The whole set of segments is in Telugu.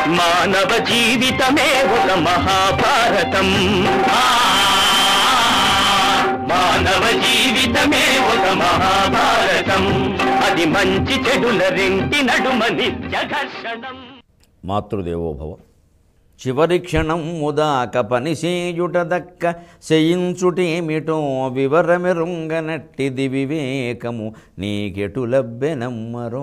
మానవ జీవితమే ఒక మహాభారతం ఆ, మానవ జీవితమే ఒక మహాభారతం అది మంచి చెడుల రెంటి నడుమ నిత్య ఘర్షణం మాతృదేవోభవ చివరి క్షణం ముదాక పనిసేయుట దక్క శయించుటేమిటో వివరమెరుంగనట్టిది వివేకము నీకెటు లబ్బెనమ్మరో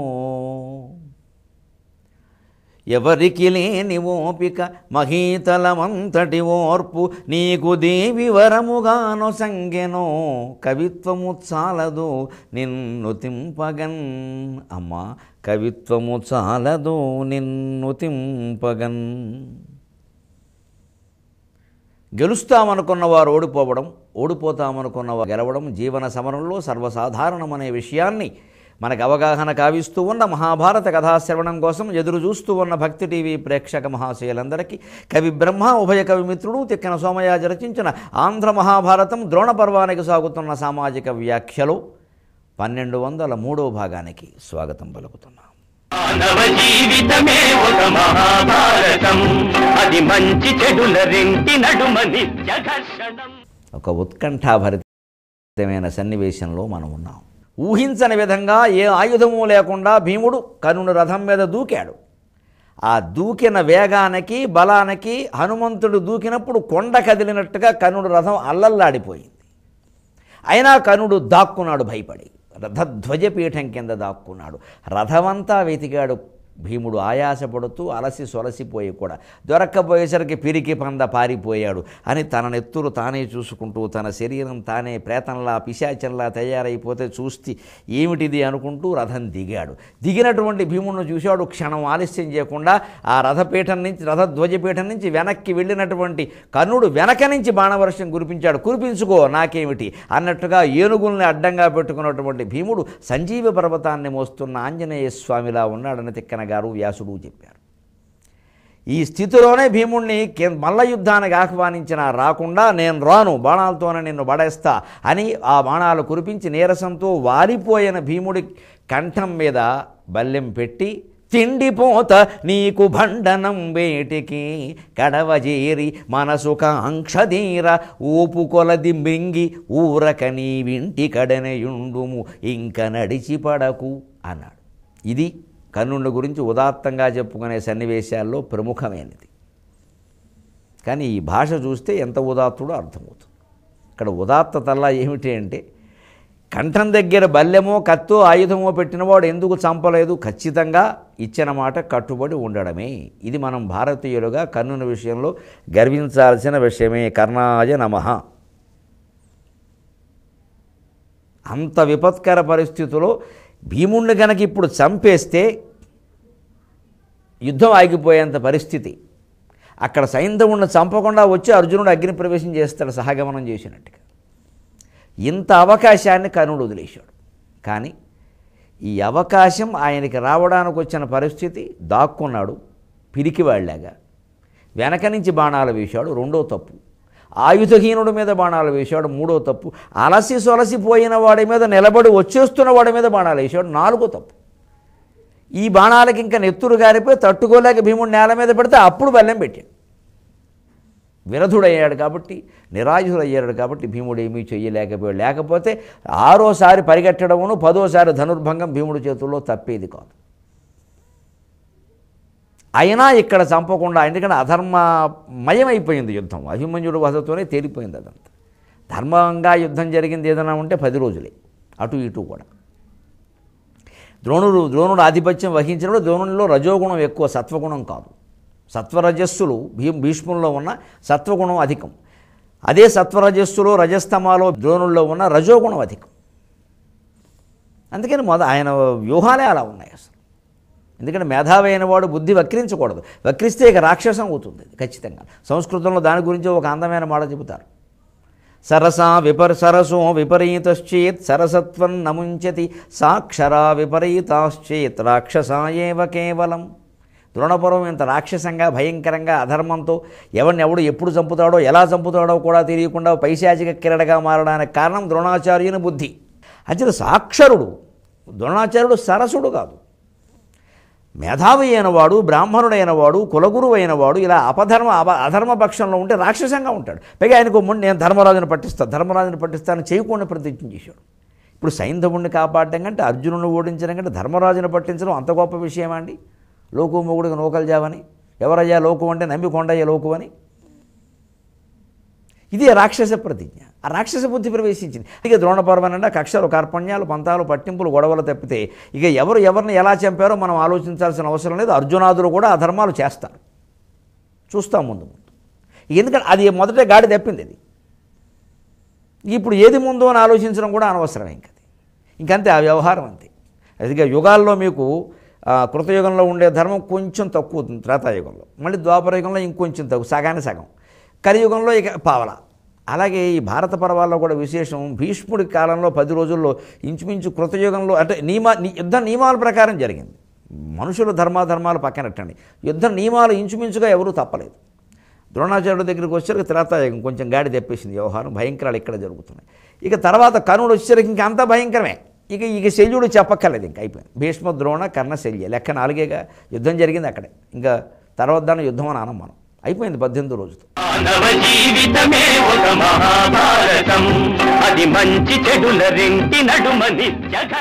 ఎవరికి లేని ఓపిక మహీతలమంతటి ఓర్పు నీకు దేవి వరముగానో సంగెనో కవిత్వము చాలదు నిన్ను తింపగన్ అమ్మా కవిత్వము చాలదు నిన్ను తింపగన్ గెలుస్తామనుకున్న వారు ఓడిపోవడం ఓడిపోతామనుకున్న వారు గెలవడం జీవన సమరంలో సర్వసాధారణమనే విషయాన్ని మనకు అవగాహన కావిస్తూ ఉన్న మహాభారత కథాశ్రవణం కోసం ఎదురు చూస్తూ ఉన్న భక్తి టీవీ ప్రేక్షక మహాశయులందరికీ కవి బ్రహ్మ ఉభయ కవి మిత్రుడు తిక్కన సోమయాజ రచించిన ఆంధ్ర మహాభారతం ద్రోణ పర్వానికి సాగుతున్న సామాజిక వ్యాఖ్యలో పన్నెండు వందల మూడో భాగానికి స్వాగతం పలుకుతున్నాం మానవ జీవితమే ఒక మహాభారతం అది మంచి చెడుల రెంటి నడుమ నిత్య ఘర్షణం ఒక ఉత్కంఠాభరితమైన సన్నివేశంలో మనం ఉన్నాం ఊహించని విధంగా ఏ ఆయుధము లేకుండా భీముడు కర్ణుని రథం మీద దూకాడు ఆ దూకిన వేగానికి బలానికి హనుమంతుడు దూకినప్పుడు కొండ కదిలినట్టుగా కర్ణుడు రథం అల్లల్లాడిపోయింది అయినా కర్ణుడు దాక్కున్నాడు భయపడి రథధ్వజపీఠం కింద దాక్కున్నాడు రథమంతా వెతికాడు భీముడు ఆయాసపడుతూ అలసి సొలసిపోయి కూడా దొరక్కపోయేసరికి పిరికి పంద పారిపోయాడు అని తన నెత్తురు తానే చూసుకుంటూ తన శరీరం తానే ప్రేతంలా పిశాచంలా తయారైపోతే చూస్తే ఏమిటిది అనుకుంటూ రథం దిగాడు దిగినటువంటి భీముడిని చూశాడు క్షణం ఆలస్యం చేయకుండా ఆ రథపీఠం నుంచి రథధ్వజపీఠం నుంచి వెనక్కి వెళ్ళినటువంటి కర్ణుడు వెనక నుంచి బాణవర్షం కురిపించాడు కురిపించుకో నాకేమిటి అన్నట్టుగా ఏనుగుల్ని అడ్డంగా పెట్టుకున్నటువంటి భీముడు సంజీవ పర్వతాన్ని మోస్తున్న ఆంజనేయ స్వామిలా ఉన్నాడని తిక్కన గారు వ్యాసుడు చెప్పారు ఈ స్థితిలోనే భీముణ్ణి కే- మల్ల యుద్ధానికి ఆహ్వానించిన రాకుండా నేను రాను బాణాలతోనే నిన్ను పడేస్తా అని ఆ బాణాలు కురిపించి నీరసంతో వారిపోయిన భీముడి కంఠం మీద బల్లెం పెట్టి తిండిపోత నీకు భండనం వేటికి కడవజేరి మనసు కాంక్షధీర ఊపు కొలది మింగి ఊరక నీ వింటి కడనయుండుము ఇంక నడిచి పడకు అన్నాడు ఇది కర్ణుడి గురించి ఉదాత్తంగా చెప్పుకునే సన్నివేశాల్లో ప్రముఖమైనది కానీ ఈ భాష చూస్తే ఎంత ఉదాత్తుడో అర్థమవుతుంది ఇక్కడ ఉదాత్తతల్లా ఏమిటి అంటే కంఠం దగ్గర బల్లెమో కత్తో ఆయుధమో పెట్టినవాడు ఎందుకు చంపలేదు ఖచ్చితంగా ఇచ్చిన మాట కట్టుబడి ఉండడమే ఇది మనం భారతీయులుగా కర్ణుని విషయంలో గర్వించాల్సిన విషయమే కర్ణాయ నమః అంత విపత్కర పరిస్థితిలో భీముణ్ణి గనక ఇప్పుడు చంపేస్తే యుద్ధం ఆగిపోయేంత పరిస్థితి అక్కడ సైంధవుణ్ణి చంపకుండా వచ్చి అర్జునుడు అగ్ని ప్రవేశం చేస్తాడు సహగమనం చేసినట్టుగా ఇంత అవకాశాన్ని కర్ణుడు వదిలేశాడు కానీ ఈ అవకాశం ఆయనకి రావడానికి వచ్చిన పరిస్థితి దాక్కున్నాడు పిరికివాళ్ళగా వెనక నుంచి బాణాలు వేశాడు రెండో తప్పు ఆయుధహీనుడి మీద బాణాలు వేశాడు మూడో తప్పు అలసి సొలసిపోయిన వాడి మీద నిలబడి వచ్చేస్తున్న వాడి మీద బాణాలు వేశాడు నాలుగో తప్పు ఈ బాణాలకి ఇంకా నెత్తురు గారిపోయి తట్టుకోలేక భీముడు నేల మీద పెడితే అప్పుడు బెల్లం పెట్టాడు విరధుడయ్యాడు కాబట్టి నిరాయుధుడయ్యాడు కాబట్టి భీముడు ఏమీ చెయ్యలేకపోయాడు లేకపోతే ఆరోసారి పరిగెట్టడమును పదోసారి ధనుర్భంగం భీముడి చేతుల్లో తప్పేది కాదు అయినా ఇక్కడ చంపకుండా ఎందుకంటే అధర్మమయమైపోయింది యుద్ధం అభిమన్యుడు వధతోనే తేలిపోయింది అదంతా ధర్మంగా యుద్ధం జరిగింది ఏదైనా ఉంటే పది రోజులే అటు ఇటు కూడా ద్రోణుడు ద్రోణుడు ఆధిపత్యం వహించినప్పుడు ద్రోణునిలో రజోగుణం ఎక్కువ సత్వగుణం కాదు సత్వరజస్సులు భీ భీష్ముల్లో ఉన్న సత్వగుణం అధికం అదే సత్వరజస్సులో రజస్తమాలో ద్రోణుల్లో ఉన్న రజోగుణం అధికం అందుకని మొద ఆయన వ్యూహాలే అలా ఉన్నాయి అసలు ఎందుకంటే మేధావి అయిన వాడు బుద్ధి వక్రించకూడదు వక్రిస్తే ఇక రాక్షసం అవుతుంది అది ఖచ్చితంగా సంస్కృతంలో దాని గురించి ఒక అందమైన మాట చెబుతారు సరసా విపర్ సరసో విపరీతశ్చేత్ సరసత్వం నముంచతి సాక్షరా విపరీతాశ్చేత్ రాక్షసాయేవ కేవలం ద్రోణపురం ఇంత రాక్షసంగా భయంకరంగా అధర్మంతో ఎవరిని ఎవడు ఎప్పుడు చంపుతాడో ఎలా చంపుతాడో కూడా తెలియకుండా పైశాచిక కిరడగా మారడానికి కారణం ద్రోణాచార్యుని బుద్ధి అంచేత సాక్షరుడు ద్రోణాచార్యుడు సరసుడు కాదు మేధావి అయినవాడు బ్రాహ్మణుడైన వాడు కులగురువు అయిన వాడు ఇలా అపధర్మ అప అధర్మ పక్షంలో ఉంటే రాక్షసంగా ఉంటాడు పైగా ఆయనకు ముందు నేను ధర్మరాజుని పట్టిస్తాను ధర్మరాజుని పట్టిస్తాను చేయకుండా ప్రతిజ్ఞ చేశాడు ఇప్పుడు సైంధవుడిని కాపాడడం కంటే అర్జునుడిని ఓడించడం కంటే ధర్మరాజుని పట్టించడం అంత గొప్ప విషయమా అండి లోకు మొగుడికి నూకలు జావని ఎవరయ్యా లోకు అంటే నమ్మి కొండయ్యా లోకు అని ఇది రాక్షస ప్రతిజ్ఞ ఆ రాక్షస బుద్ధి ప్రవేశించింది ఇక ద్రోణపర్వనండ కక్షలు కార్పణ్యాలు పంతాలు పట్టింపులు గొడవలు తప్పితే ఇక ఎవరు ఎవరిని ఎలా చంపారో మనం ఆలోచించాల్సిన అవసరం లేదు అర్జునాదులు కూడా ఆ ధర్మాలు చేస్తారు చూస్తాం ముందు ముందు ఎందుకంటే అది మొదట గాడి తప్పింది అది ఇప్పుడు ఏది ముందు అని ఆలోచించడం కూడా అనవసరం ఇంకది ఇంకంతే ఆ వ్యవహారం అంతే అదిగా యుగాల్లో మీకు ఆ, కృతయుగంలో ఉండే ధర్మం కొంచెం తక్కువ అవుతుంది త్రేతాయుగంలో మళ్ళీ ద్వాపరయుగంలో ఇంకొంచెం తక్కువ సగానికి సగం కలియుగంలో ఇక పావల అలాగే ఈ భారత పర్వాల్లో కూడా విశేషం భీష్ముడి కాలంలో పది రోజుల్లో ఇంచుమించు కృతయుగంలో అంటే నియమ ని- యుద్ధ నియమాల ప్రకారం జరిగింది మనుషుల ధర్మాధర్మాలు పక్కనట్టండి యుద్ధ నియమాలు ఇంచుమించుగా ఎవరూ తప్పలేదు ద్రోణాచార్యుడి దగ్గరికి వచ్చేసరికి త్రేతాయుగం కొంచెం గాడి తెప్పేసింది వ్యవహారం భయంకరాలు ఇక్కడ జరుగుతున్నాయి ఇక తర్వాత కర్ణుడు వచ్చేసరికి ఇంకా అంతా భయంకరమే ఇక ఇక శల్యుడు చెప్పక్కర్లేదు ఇంకా అయిపోయింది భీష్మ ద్రోణ కర్ణ శల్య లెక్క నాలుగేగా యుద్ధం జరిగింది అక్కడే ఇంకా తర్వాత దాన్ని యుద్ధం అని అనం మనం అయిపోయింది పద్దెనిమిది రోజుతో మానవ జీవితమే ఒక మహాభారతం అది మంచి చెడుల రెంటి నడుమ నిత్య